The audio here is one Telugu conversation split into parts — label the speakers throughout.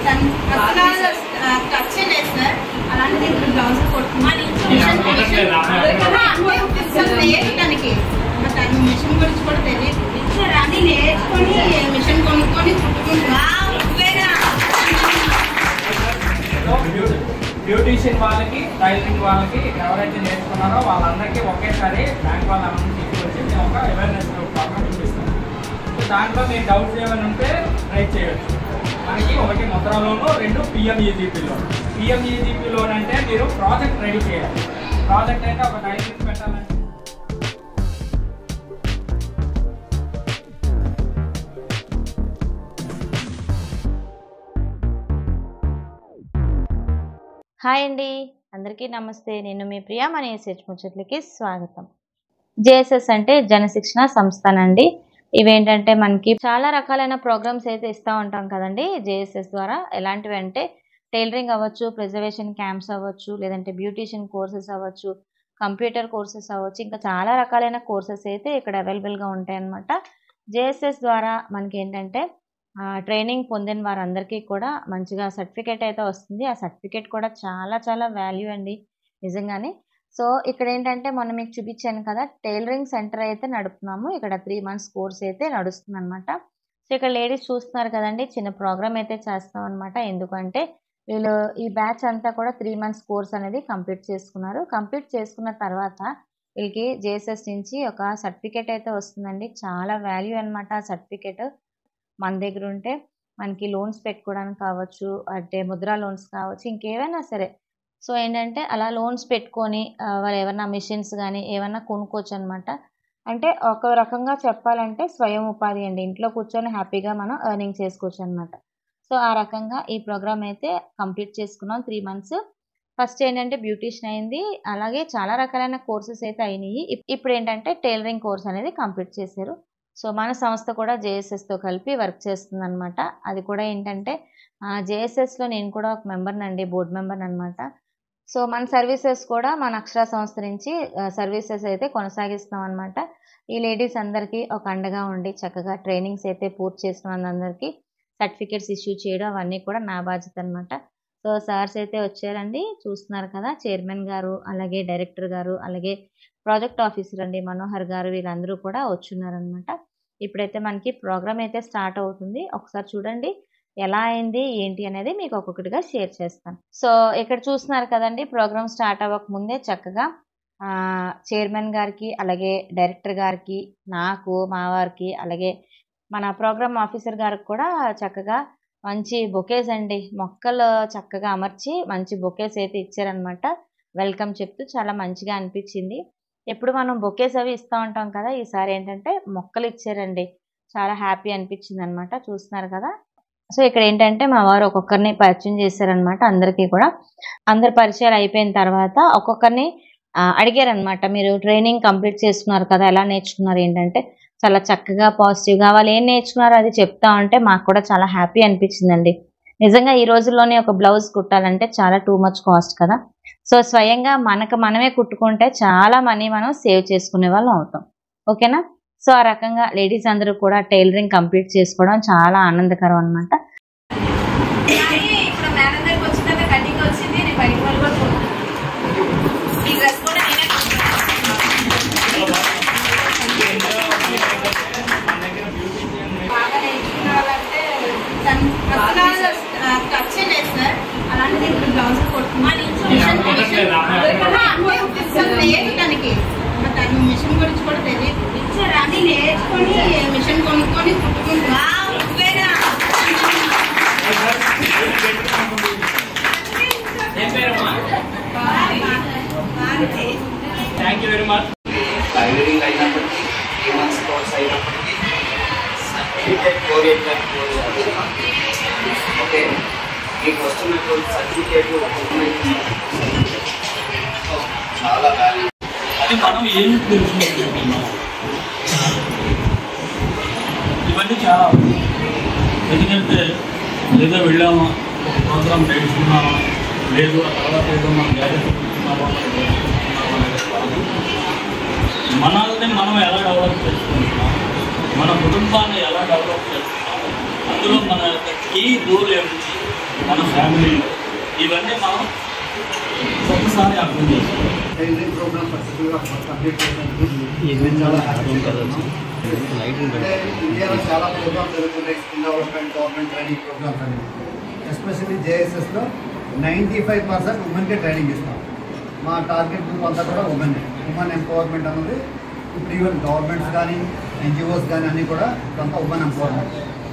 Speaker 1: తను అసలు టచ్ లేదు సార్ అలాంటిది ఇప్పుడు బ్లౌజ్ కొట్టుకున్నాను లేదు తనకి మరి తను మిషన్ గురించి కూడా తెలియదు అది నేర్చుకొని మిషన్ కొనుక్కొని కుట్టుకుంటా
Speaker 2: బ్యూటీషియన్ వాళ్ళకి టైలరింగ్ వాళ్ళకి ఎవరైతే నేర్చుకున్నారో వాళ్ళందరికీ ఒకేసారి బ్యాంక్ వాళ్ళందరినీ తీసుకొచ్చి మేము ఒక అవేర్నెస్ ప్రోగ్రామ్ చూపిస్తాం సో దాంట్లో మీరు డౌట్స్ ఏమైనా ఉంటే ట్రై చేయొచ్చు మనకి ఒకటి ముద్రలోను రెండు పిఎంఈజీపీలో పిఎంఈజీపీలో అంటే మీరు ప్రాజెక్ట్ రెడీ చేయాలి ప్రాజెక్ట్ అంటే ఒక టైలరింగ్ పెట్టాలంటే
Speaker 3: హాయ్ అండి అందరికీ నమస్తే నేను మీ ప్రియా మన ఎస్హెచ్ ముచ్చట్లకి స్వాగతం జేఎస్ఎస్ అంటే జనశిక్షణ సంస్థ అండి ఇవేంటంటే మనకి చాలా రకాలైన ప్రోగ్రామ్స్ అయితే ఇస్తూ ఉంటాం కదండి జేఎస్ఎస్ ద్వారా ఎలాంటివి అంటే టైలరింగ్ అవ్వచ్చు ప్రిజర్వేషన్ క్యాంప్స్ అవ్వచ్చు లేదంటే బ్యూటీషియన్ కోర్సెస్ అవ్వచ్చు కంప్యూటర్ కోర్సెస్ అవ్వచ్చు ఇంకా చాలా రకాలైన కోర్సెస్ అయితే ఇక్కడ అవైలబుల్గా ఉంటాయి అన్నమాట జేఎస్ఎస్ ద్వారా మనకి ఏంటంటే ట్రైనింగ్ పొందిన వారందరికీ కూడా మంచిగా సర్టిఫికేట్ అయితే వస్తుంది ఆ సర్టిఫికేట్ కూడా చాలా చాలా వాల్యూ అండి నిజంగానే సో ఇక్కడ ఏంటంటే మొన్న మీకు చూపించాను కదా టైలరింగ్ సెంటర్ అయితే నడుపుతున్నాము ఇక్కడ త్రీ మంత్స్ కోర్స్ అయితే నడుస్తుంది అనమాట సో ఇక్కడ లేడీస్ చూస్తున్నారు కదండి చిన్న ప్రోగ్రామ్ అయితే చేస్తాం అనమాట ఎందుకంటే వీళ్ళు ఈ బ్యాచ్ అంతా కూడా త్రీ మంత్స్ కోర్స్ అనేది కంప్లీట్ చేసుకున్నారు కంప్లీట్ చేసుకున్న తర్వాత వీళ్ళకి జేఎస్ఎస్ నుంచి ఒక సర్టిఫికేట్ అయితే వస్తుందండి చాలా వాల్యూ అనమాట ఆ సర్టిఫికేట్ మన దగ్గర ఉంటే మనకి లోన్స్ పెట్టుకోవడానికి కావచ్చు అంటే ముద్రా లోన్స్ కావచ్చు ఇంకేమైనా సరే సో ఏంటంటే అలా లోన్స్ పెట్టుకొని ఆ, వాళ్ళు ఏమన్నా మిషన్స్ కానీ ఏమన్నా కొనుక్కోవచ్చు అనమాట అంటే ఒక రకంగా చెప్పాలంటే స్వయం ఉపాధి అండి ఇంట్లో కూర్చొని హ్యాపీగా మనం ఎర్నింగ్ చేసుకోవచ్చు అనమాట సో ఆ రకంగా ఈ ప్రోగ్రామ్ అయితే కంప్లీట్ చేసుకున్నాం త్రీ మంత్స్ ఫస్ట్ ఏంటంటే బ్యూటీషియన్ అయింది అలాగే చాలా రకాలైన కోర్సెస్ అయితే అయినాయి ఇప్- ఇప్పుడు ఏంటంటే టైలరింగ్ కోర్స్ అనేది కంప్లీట్ చేశారు సో మన సంస్థ కూడా జేఎస్ఎస్తో కలిపి వర్క్ చేస్తుంది అనమాట అది కూడా ఏంటంటే జేఎస్ఎస్లో నేను కూడా ఒక మెంబర్ని అండి బోర్డు మెంబర్ని అనమాట సో మన సర్వీసెస్ కూడా మన అక్షర సంస్థ నుంచి సర్వీసెస్ అయితే కొనసాగిస్తాం అనమాట ఈ లేడీస్ అందరికీ ఒక అండగా ఉండి చక్కగా ట్రైనింగ్స్ అయితే పూర్తి చేసిన వాళ్ళందరికీ సర్టిఫికేట్స్ ఇష్యూ చేయడం అవన్నీ కూడా నా బాధ్యత అనమాట సో సార్స్ అయితే వచ్చారండి చూస్తున్నారు కదా చైర్మన్ గారు అలాగే డైరెక్టర్ గారు అలాగే ప్రాజెక్ట్ ఆఫీసర్ అండి మనోహర్ గారు వీళ్ళందరూ కూడా వచ్చున్నారనమాట ఇప్పుడైతే మనకి ప్రోగ్రామ్ అయితే స్టార్ట్ అవుతుంది ఒకసారి చూడండి ఎలా అయింది ఏంటి అనేది మీకు ఒక్కొక్కటిగా షేర్ చేస్తాను సో ఇక్కడ చూస్తున్నారు కదండి ప్రోగ్రామ్ స్టార్ట్ అవ్వక ముందే చక్కగా ఆ, చైర్మన్ గారికి అలాగే డైరెక్టర్ గారికి నాకు మా వారికి అలాగే మన ప్రోగ్రామ్ ఆఫీసర్ గారికి కూడా చక్కగా మంచి బొకేస్ అండి మొక్కలు చక్కగా అమర్చి మంచి బొకేస్ అయితే ఇచ్చారనమాట వెల్కమ్ చెప్తూ చాలా మంచిగా అనిపించింది ఎప్పుడు మనం బొకేస్ అవి ఇస్తూ ఉంటాం కదా ఈసారి ఏంటంటే మొక్కలు ఇచ్చారండి చాలా హ్యాపీ అనిపించింది అనమాట చూస్తున్నారు కదా సో ఇక్కడ ఏంటంటే మా వారు ఒక్కొక్కరిని పరిచయం చేశారనమాట అందరికీ కూడా అందరి పరిచయాలు అయిపోయిన తర్వాత ఒక్కొక్కరిని ఆ, అడిగారనమాట మీరు ట్రైనింగ్ కంప్లీట్ చేసుకున్నారు కదా ఎలా నేర్చుకున్నారు ఏంటంటే చాలా చక్కగా పాజిటివ్గా వాళ్ళు ఏం నేర్చుకున్నారో అది చెప్తా ఉంటే మాకు కూడా చాలా హ్యాపీ అనిపించిందండి నిజంగా ఈ రోజుల్లోనే ఒక బ్లౌజ్ కుట్టాలంటే చాలా టూ మచ్ కాస్ట్ కదా సో స్వయంగా మనకు మనమే కుట్టుకుంటే చాలా మనీ మనం సేవ్ చేసుకునే వాళ్ళం అవుతాం ఓకేనా సో ఆ రకంగా లేడీస్ అందరూ కూడా టైలరింగ్ కంప్లీట్ చేసుకోవడం చాలా ఆనందకరం అన్నమాట
Speaker 1: ఇప్పుడు మేడం దగ్గరికి వచ్చినాక కటింగ్ వచ్చింది నేను బయట వాళ్ళు కూడా కొనుక్కున్నాను. ఈ డ్రెస్ కూడా నేనే బాగా నేర్చుకున్న వాళ్ళంటే తను అసలు టచ్ లేదు సార్ అలాంటిది ఇప్పుడు బ్లౌజ్ కొట్టుకున్నాను మిషన్ మిషన్ అసలు లేదు తనకి మరి తను మిషన్ గురించి కూడా తెలియదు అది నేర్చుకొని మిషన్ కొనుక్కొని కుట్టుకుంటా
Speaker 2: ఏం పేరమ్మా thank you very much
Speaker 4: tailoring అయినప్పటికీ త్రీ మంత్స్ కోర్స్ అయినప్పటికీ సర్టిఫికేట్ ఓరియంటెడ్ కోర్స్ ఓకే మీకు వస్తున్నటువంటి సర్టిఫికేట్ చాలా వాల్యూ
Speaker 5: అది మనం ఏం తెలుసుకుంటున్నాం ఇవన్నీ చాలా అవసరం. ఎందుకంటే ఏదో వెళ్ళామా ఒక ప్రోగ్రామ్ నేర్చుకున్నామా లేదు ఆ తర్వాత ఏదో మనం గ్యారెంటీ తీసుకున్నామా మనం నేర్చుకుంటున్నామా అనేది కాదు మనల్ని మనం ఎలా డెవలప్ చేసుకుంటున్నాం మన కుటుంబాన్ని ఎలా డెవలప్ చేస్తున్నాం అందులో మన యొక్క కీ రోల్ ఏమిటి మన ఫ్యామిలీలో ఇవన్నీ మనం ఒక్కసారి అర్థం చేసుకోవాలి
Speaker 6: ట్రైనింగ్ ప్రోగ్రామ్ సక్సెస్ఫుల్గా కంప్లీట్ చేయడానికి చాలా హ్యాపీ అంటే ఇండియాలో చాలా ప్రోగ్రామ్స్ జరుగుతున్నాయి skill development government training programs అనేవి ఎస్పెషల్లీ జేఎస్ఎస్లో నైంటీ ఫైవ్ పర్సెంట్ ఉమెన్కే ట్రైనింగ్ ఇస్తాం మా టార్గెట్ గ్రూప్ అంతా కూడా ఉమెన్ ఉమెన్ ఎంపవర్మెంట్ అన్నది ఇప్పుడు ఈవెన్ గవర్నమెంట్స్ కానీ ఎన్జిఓస్ కానీ అన్నీ కూడా ఇదంతా ఉమెన్ ఎంపవర్మెంట్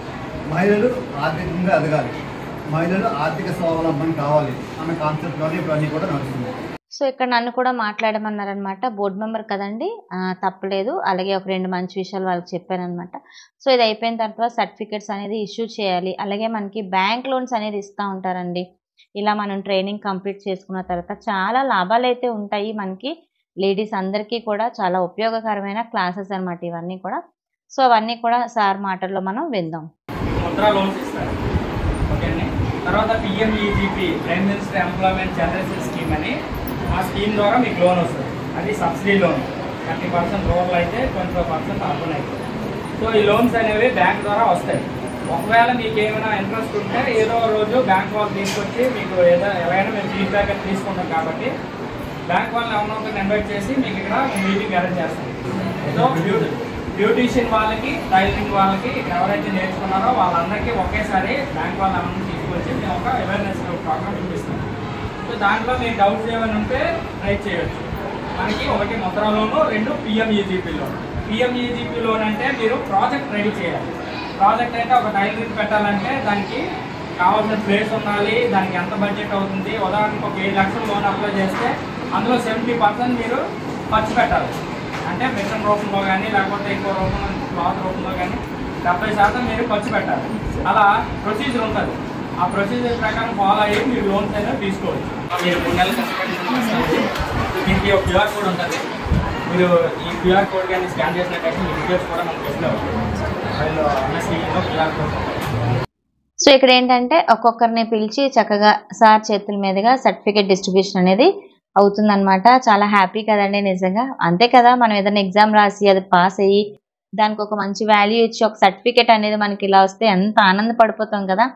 Speaker 6: మహిళలు ఆర్థికంగా ఎదగాలి మహిళలు ఆర్థిక స్వావలంబన కావాలి అన్న కాన్సెప్ట్లోనే ఇప్పుడు అన్నీ కూడా నడుస్తుంది
Speaker 3: సో ఇక్కడ నన్ను కూడా మాట్లాడమన్నారనమాట బోర్డు మెంబర్ కదండి ఆ, తప్పలేదు అలాగే ఒక రెండు మంచి విషయాలు వాళ్ళకి చెప్పానమాట సో ఇది అయిపోయిన తర్వాత సర్టిఫికెట్స్ అనేది ఇష్యూ చేయాలి అలాగే మనకి బ్యాంక్ లోన్స్ అనేది ఇస్తూ ఉంటారండి ఇలా మనం ట్రైనింగ్ కంప్లీట్ చేసుకున్న తర్వాత చాలా లాభాలు అయితే ఉంటాయి మనకి లేడీస్ అందరికీ కూడా చాలా ఉపయోగకరమైన క్లాసెస్ అన్నమాట ఇవన్నీ కూడా సో అవన్నీ కూడా సార్ మాటల్లో మనం విందాం
Speaker 2: ముద్రా లోన్స్ ఇస్తారు ఓకే అండి తర్వాత PMEGP prime minister employment generation scheme అని ఆ స్కీమ్ ద్వారా మీకు లోన్ వస్తుంది అది subsidy loan thirty percent rural అయితే ట్వంటీ ఫైవ్ పర్సెంట్ అర్బన్ అయితే సో ఈ లోన్స్ అనేవి బ్యాంక్ ద్వారా వస్తాయి ఒకవేళ మీకు ఏమైనా ఇంట్రెస్ట్ ఉంటే ఏదో రోజు బ్యాంక్ వాళ్ళు తీసుకొచ్చి మీకు ఏదో ఎలాగైనా మేము ఫీడ్బ్యాక్ అని తీసుకుంటాం కాబట్టి బ్యాంక్ వాళ్ళని ఎవరినో ఇన్వైట్ చేసి మీకు ఇక్కడ మీటింగ్ అరేంజ్ చేస్తాం సో బ్యూటీ బ్యూటీషియన్ వాళ్ళకి టైలరింగ్ వాళ్ళకి ఎవరైతే నేర్చుకున్నారో వాళ్ళందరికీ ఒకేసారి బ్యాంక్ వాళ్ళ అమౌంట్ తీసుకొచ్చి మేము ఒక అవేర్నెస్ ప్రోగ్రామ్ చూపిస్తాం సో దాంట్లో మీరు డౌట్స్ ఏమైనా ఉంటే ట్రై చేయొచ్చు మనకి ఒకటి ముద్రా లోను రెండు పిఎంఈజీపీ లోన్ పిఎంఈజీపీ లోన్ అంటే మీరు ప్రాజెక్ట్ రెడీ చేయాలి ప్రాజెక్ట్ అంటే ఒక టైలరింగ్ పెట్టాలంటే దానికి కావాల్సిన ప్లేస్ ఉండాలి దానికి ఎంత బడ్జెట్ అవుతుంది ఉదాహరణకు ఒక ఏడు లక్షల లోన్ అప్లై చేస్తే అందులో సెవెంటీ పర్సెంట్ మీరు ఖర్చు పెట్టాలి అంటే మిషన్ రూపంలో కానీ లేకపోతే ఇంకో రూపంలో క్లాత్ రూపంలో కానీ డెబ్బై శాతం మీరు ఖర్చు పెట్టాలి అలా ప్రొసీజర్ ఉంటుంది ఆ ప్రొసీజర్ ప్రకారం ఫాలో అయ్యి మీరు లోన్స్ అయినా తీసుకోవచ్చు మీరు మూడు నెలలు కష్టపడి దీనికి ఒక క్యూఆర్ కోడ్ ఉంటుంది మీరు ఈ క్యూఆర్ కోడ్ కానీ స్కాన్ చేసినట్టయితే మీ డీటెయిల్స్ కూడా మనకు డిస్ప్లే అవుతుంది ఫైల్లో ఎన్ఎస్టీలో క్యూఆర్ కోడ్ ఉంటుంది
Speaker 3: సో ఇక్కడ ఏంటంటే ఒక్కొక్కరిని పిలిచి చక్కగా సార్ చేతుల మీదుగా సర్టిఫికేట్ డిస్ట్రిబ్యూషన్ అనేది అవుతుందన్నమాట చాలా హ్యాపీ కదండి నిజంగా అంతే కదా మనం ఏదైనా ఎగ్జామ్ రాసి అది పాస్ అయ్యి దానికి ఒక మంచి వాల్యూ ఇచ్చి ఒక సర్టిఫికేట్ అనేది మనకి ఇలా వస్తే ఎంత ఆనందపడిపోతాం కదా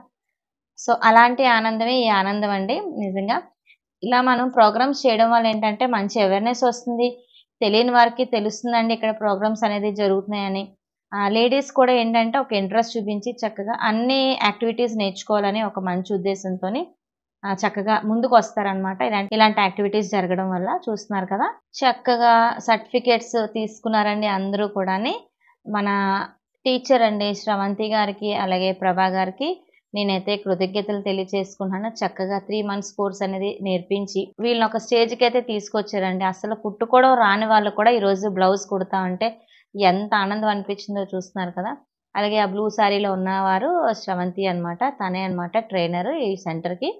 Speaker 3: సో అలాంటి ఆనందమే ఈ ఆనందం అండి నిజంగా ఇలా మనం ప్రోగ్రామ్స్ చేయడం వల్ల ఏంటంటే మంచి అవేర్నెస్ వస్తుంది తెలియని వారికి తెలుస్తుందండి ఇక్కడ ప్రోగ్రామ్స్ అనేది జరుగుతున్నాయని లేడీస్ కూడా ఏంటంటే ఒక ఇంట్రెస్ట్ చూపించి చక్కగా అన్ని యాక్టివిటీస్ నేర్చుకోవాలని ఒక మంచి ఉద్దేశంతో చక్కగా ముందుకు వస్తారనమాట ఇలాంటి ఇలాంటి యాక్టివిటీస్ జరగడం వల్ల చూస్తున్నారు కదా చక్కగా సర్టిఫికేట్స్ తీసుకున్నారండి అందరూ కూడాని మన టీచర్ అండి శ్రవంతి గారికి అలాగే ప్రభా గారికి నేనైతే కృతజ్ఞతలు తెలియచేసుకుంటున్నాను చక్కగా త్రీ మంత్స్ కోర్స్ అనేది నేర్పించి వీళ్ళని ఒక స్టేజ్కి అయితే తీసుకొచ్చారండి అసలు కుట్టుకోవడం రాని వాళ్ళు కూడా ఈరోజు బ్లౌజ్ కుడతా ఉంటే ఎంత ఆనందం అనిపించిందో చూస్తున్నారు కదా అలాగే ఆ బ్లూ శారీలో ఉన్నవారు శ్రవంతి అన్నమాట తనే అన్నమాట ట్రైనర్ ఈ సెంటర్కి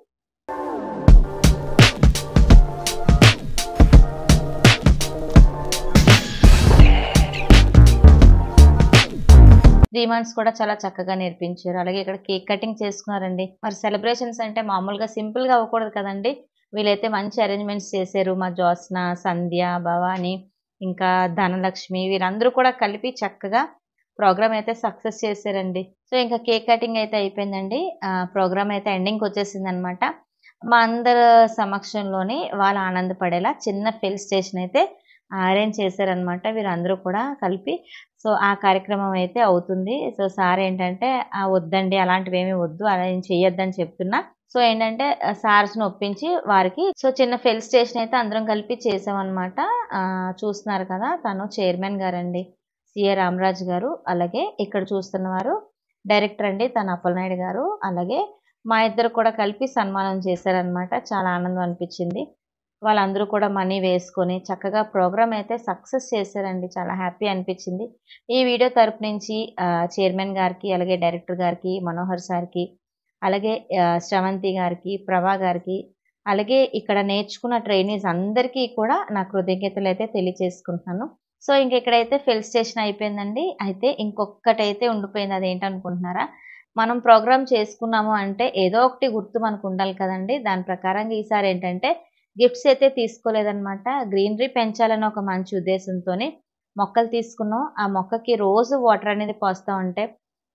Speaker 3: త్రీ మంత్స్ కూడా చాలా చక్కగా నేర్పించారు అలాగే ఇక్కడ కేక్ కటింగ్ చేసుకున్నారండి మరి సెలబ్రేషన్స్ అంటే మామూలుగా సింపుల్ గా అవ్వకూడదు కదండి వీళ్ళైతే మంచి అరేంజ్మెంట్స్ చేశారు మా జ్యోత్స్న సంధ్య భవాని ఇంకా ధనలక్ష్మి వీరందరూ కూడా కలిపి చక్కగా ప్రోగ్రామ్ అయితే సక్సెస్ చేశారండి సో ఇంకా కేక్ కటింగ్ అయితే అయిపోయిందండి ప్రోగ్రామ్ అయితే ఎండింగ్కి వచ్చేసింది అనమాట మా అందరి సమక్షంలోని వాళ్ళు ఆనందపడేలా చిన్న ఫిల్ స్టేషన్ అయితే అరేంజ్ చేశారనమాట వీరందరూ కూడా కలిపి సో ఆ కార్యక్రమం అయితే అవుతుంది సో సార్ ఏంటంటే "ఆ, వద్దండి అలాంటివి ఏమీ వద్దు అలా ఏం చెయ్యొద్దని చెప్తున్నా సో ఏంటంటే సార్స్ని ఒప్పించి వారికి సో చిన్న ఫెల్ స్టేషన్ అయితే అందరం కలిపి చేసామన్నమాట ఆ, చూస్తున్నారు కదా తను చైర్మన్ గారండి సిఏ రామరాజు గారు అలాగే ఇక్కడ చూస్తున్నవారు డైరెక్టర్ అండి తన అప్పలనాయుడు గారు అలాగే మా ఇద్దరు కూడా కలిపి సన్మానం చేశారనమాట చాలా ఆనందం అనిపించింది వాళ్ళందరూ కూడా మనీ వేసుకొని చక్కగా ప్రోగ్రామ్ అయితే సక్సెస్ చేశారండి చాలా హ్యాపీ అనిపించింది ఈ వీడియో తరపు నుంచి ఆ, చైర్మన్ గారికి అలాగే డైరెక్టర్ గారికి మనోహర్ సార్కి అలాగే ఆ, శ్రవంతి గారికి ప్రభా గారికి అలాగే ఇక్కడ నేర్చుకున్న ట్రైనీస్ అందరికీ కూడా నా కృతజ్ఞతలు అయితే తెలియచేసుకుంటున్నాను సో ఇంక ఇక్కడైతే ఫిల్ స్టేషన్ అయిపోయిందండి అయితే ఇంకొకటైతే ఉండిపోయింది అదేంటనుకుంటున్నారా మనం ప్రోగ్రామ్ చేసుకున్నాము అంటే ఏదో ఒకటి గుర్తు మనకు ఉండాలి కదండి దాని ప్రకారంగా ఈసారి ఏంటంటే గిఫ్ట్స్ అయితే తీసుకోలేదన్నమాట గ్రీనరీ పెంచాలని ఒక మంచి ఉద్దేశంతోనే మొక్కలు తీసుకున్నాం ఆ మొక్కకి రోజు వాటర్ అనేది పోస్తూ ఉంటే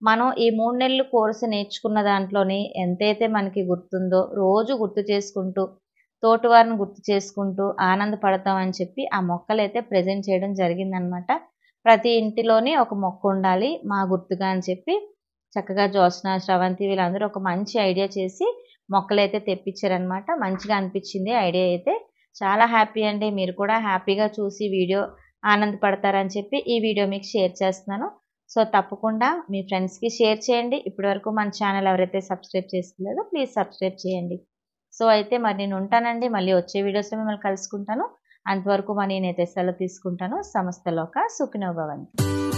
Speaker 3: మనం ఈ మూడు నెలలు కోర్సు నేర్చుకున్న దాంట్లోని ఎంతైతే మనకి గుర్తుందో రోజు గుర్తు చేసుకుంటూ తోటివారిని గుర్తు చేసుకుంటూ ఆనందపడతామని చెప్పి ఆ మొక్కలు అయితే ప్రజెంట్ చేయడం జరిగిందనమాట ప్రతి ఇంటిలోని ఒక మొక్క ఉండాలి మా గుర్తుగా అని చెప్పి చక్కగా జ్యోత్స్న శ్రవంతి వీళ్ళందరూ ఒక మంచి ఐడియా చేసి మొక్కలు అయితే తెప్పించారనమాట మంచిగా అనిపించింది ఐడియా అయితే చాలా హ్యాపీ అండి మీరు కూడా హ్యాపీగా చూసి వీడియో ఆనందపడతారని చెప్పి ఈ వీడియో మీకు షేర్ చేస్తున్నాను సో తప్పకుండా మీ ఫ్రెండ్స్కి షేర్ చేయండి ఇప్పటివరకు మన ఛానల్ ఎవరైతే సబ్స్క్రైబ్ చేసుకోలేదో ప్లీజ్ సబ్స్క్రైబ్ చేయండి సో అయితే మరి నేను ఉంటానండి మళ్ళీ వచ్చే వీడియోస్లో మిమ్మల్ని కలుసుకుంటాను అంతవరకు మరి నేనైతే సెలవు తీసుకుంటాను సంస్థలోక సుఖినోభవంతి